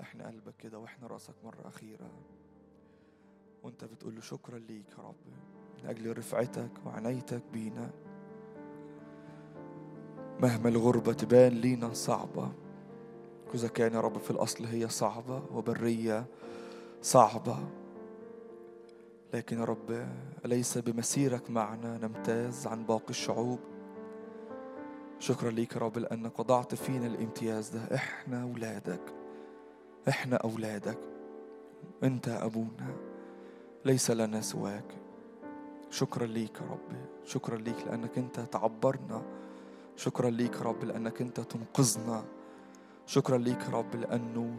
احنا قلبك كده واحنا راسك مرة أخيرة وانت بتقول له شكرا ليك يا رب من أجل رفعتك وعنايتك بينا مهما الغربة تبان لينا صعبة وإذا كان يا رب في الأصل هي صعبة وبرية صعبة لكن يا رب أليس بمسيرك معنا نمتاز عن باقي الشعوب شكرا ليك يا رب لأنك وضعت فينا الامتياز ده احنا أولادك احنا أولادك انت أبونا ليس لنا سواك شكرا ليك يا رب شكرا ليك لأنك انت تعبرنا شكرا ليك يا رب لأنك انت تنقذنا شكرا ليك يا رب لأنه